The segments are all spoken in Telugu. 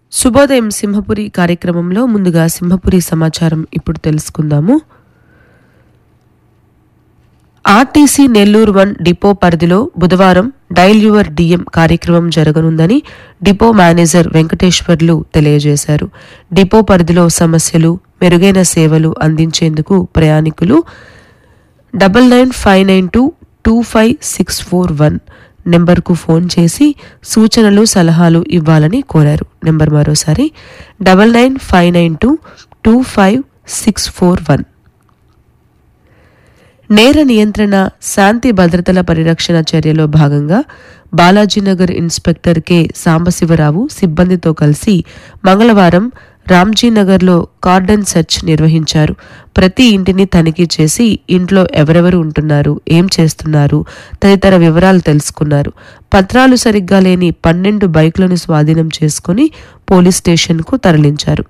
శుభోదయం సింహపురి కార్యక్రమంలో ముందుగా సింహపురి సమాచారం ఇప్పుడు తెలుసుకుందాము ఆర్టీసీ నెల్లూరు వన్ డిపో పరిధిలో బుధవారం డైల్ యువర్ డిఎం కార్యక్రమం జరగనుందని డిపో మేనేజర్ వెంకటేశ్వర్లు తెలియజేశారు డిపో పరిధిలో సమస్యలు మెరుగైన సేవలు అందించేందుకు ప్రయాణికులు double nine five nine two two five six four one నెంబర్కు ఫోన్ చేసి సూచనలు సలహాలు ఇవ్వాలని కోరారు నెంబర్ మరోసారి double nine five nine two two five six four one నేర నియంత్రణ శాంతి భద్రతల పరిరక్షణ చర్యలో భాగంగా బాలాజీనగర్ ఇన్స్పెక్టర్ కె సాంబశివరావు సిబ్బందితో కలిసి మంగళవారం రామ్జీనగర్లో కార్డన్ సెర్చ్ నిర్వహించారు ప్రతి ఇంటిని తనిఖీ చేసి ఇంట్లో ఎవరెవరు ఉంటున్నారు ఏం చేస్తున్నారు తదితర వివరాలు తెలుసుకున్నారు పత్రాలు సరిగ్గా లేని పన్నెండు బైక్లను స్వాధీనం చేసుకుని పోలీస్ స్టేషన్కు తరలించారు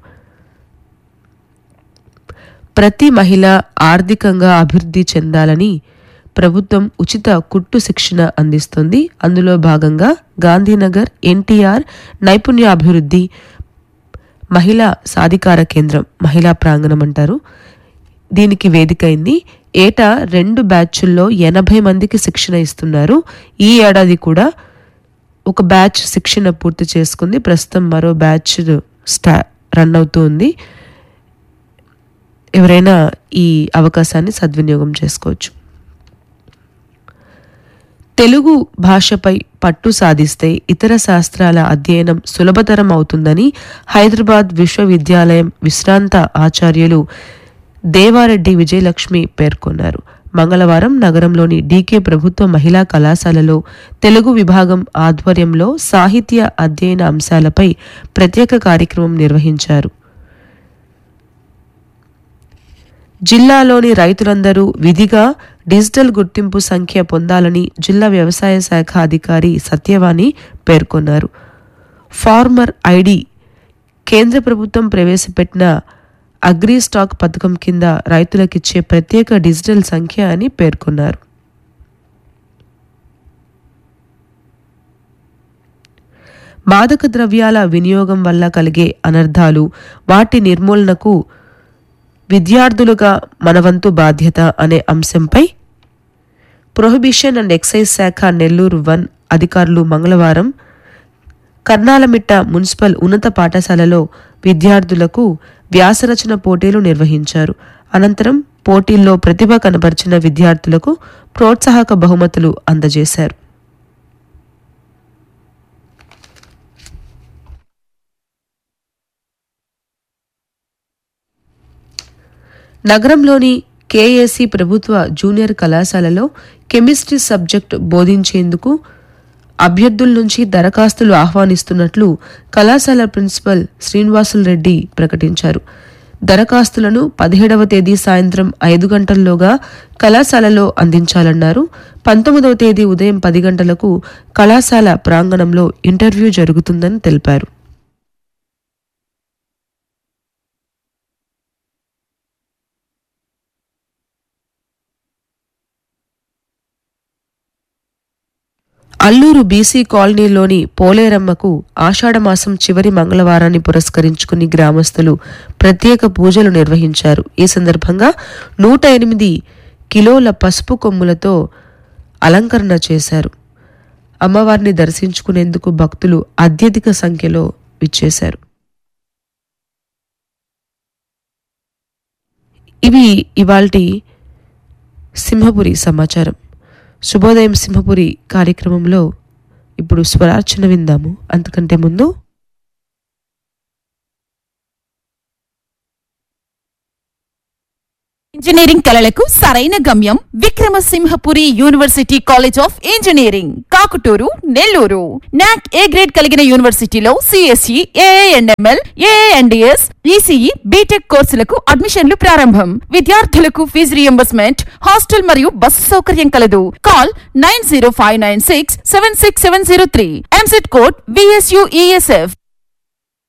ప్రతి మహిళ ఆర్థికంగా అభివృద్ధి చెందాలని ప్రభుత్వం ఉచిత కుట్టు శిక్షణ అందిస్తుంది అందులో భాగంగా గాంధీనగర్ ఎన్టీఆర్ నైపుణ్యాభివృద్ధి మహిళా సాధికార కేంద్రం మహిళా ప్రాంగణం అంటారు దీనికి వేదికైంది ఏటా రెండు బ్యాచ్ల్లో ఎనభై మందికి శిక్షణ ఇస్తున్నారు ఈ ఏడాది కూడా ఒక బ్యాచ్ శిక్షణ పూర్తి చేసుకుంది ప్రస్తుతం మరో బ్యాచ్ స్టా రన్ అవుతూ ఉంది ఎవరైనా ఈ అవకాశాన్ని సద్వినియోగం చేసుకోవచ్చు తెలుగు భాషపై పట్టు సాధిస్తే ఇతర శాస్త్రాల అధ్యయనం సులభతరం అవుతుందని హైదరాబాద్ విశ్వవిద్యాలయం విశ్రాంత ఆచార్యులు దేవారెడ్డి విజయలక్ష్మి పేర్కొన్నారు మంగళవారం నగరంలోని డీకే ప్రభుత్వ మహిళా కళాశాలలో తెలుగు విభాగం ఆధ్వర్యంలో సాహిత్య అధ్యయన అంశాలపై ప్రత్యేక కార్యక్రమం నిర్వహించారు జిల్లాలోని రైతులందరూ విధిగా డిజిటల్ గుర్తింపు సంఖ్య పొందాలని జిల్లా వ్యవసాయ శాఖ అధికారి సత్యవాణి పేర్కొన్నారు ఫార్మర్ ఐడి కేంద్ర ప్రభుత్వం ప్రవేశపెట్టిన అగ్రి స్టాక్ పథకం కింద రైతులకిచ్చే ప్రత్యేక డిజిటల్ సంఖ్య అని పేర్కొన్నారు మాదక ద్రవ్యాల వినియోగం వల్ల కలిగే అనర్థాలు వాటి నిర్మూలనకు విద్యార్థులుగా మనవంతు బాధ్యత అనే అంశంపై ప్రొహిబిషన్ అండ్ ఎక్సైజ్ శాఖ నెల్లూరు వన్ అధికారులు మంగళవారం కర్నాలమిట్ట మున్సిపల్ ఉన్నత పాఠశాలలో విద్యార్థులకు వ్యాసరచన పోటీలు నిర్వహించారు అనంతరం పోటీల్లో ప్రతిభ కనబరిచిన విద్యార్థులకు ప్రోత్సాహక బహుమతులు అందజేశారు నగరంలోని కేఏసీ ప్రభుత్వ జూనియర్ కళాశాలలో కెమిస్ట్రీ సబ్జెక్ట్ బోధించేందుకు అభ్యర్థుల నుంచి దరఖాస్తులు ఆహ్వానిస్తున్నట్లు కళాశాల ప్రిన్సిపల్ శ్రీనివాసులు రెడ్డి ప్రకటించారు దరఖాస్తులను పదిహేడవ తేదీ సాయంత్రం ఐదు గంటల్లోగా కళాశాలలో అందించాలన్నారు పంతొమ్మిదవ తేదీ ఉదయం పది గంటలకు కళాశాల ప్రాంగణంలో ఇంటర్వ్యూ జరుగుతుందని తెలిపారు అల్లూరు బీసీ కాలనీలోని పోలేరమ్మకు ఆషాఢమాసం చివరి మంగళవారాన్ని పురస్కరించుకుని గ్రామస్తులు ప్రత్యేక పూజలు నిర్వహించారు ఈ సందర్భంగా నూట ఎనిమిది కిలోల పసుపు కొమ్ములతో అలంకరణ చేశారు అమ్మవారిని దర్శించుకునేందుకు భక్తులు అత్యధిక సంఖ్యలో విచ్చేశారు ఇవి ఇవాల్టి సింహపురి సమాచారం శుభోదయం సింహపురి కార్యక్రమంలో ఇప్పుడు స్వరార్చన విందాము అంతకంటే ముందు ఇంజనీరింగ్ కళలకు సరైన గమ్యం Vikrama Simhapuri university college of engineering Kakutur Nellore NAAC A grade కలిగిన యూనివర్సిటీలో CSE AIML AIDS ECE BTech కోర్సులకు అడ్మిషన్లు ప్రారంభం విద్యార్థులకు ఫీజు రియంబర్స్మెంట్ హాస్టల్ మరియు బస్సు సౌకర్యం కలదు call nine zero five nine six seven six seven zero three EAMCET code VSUESF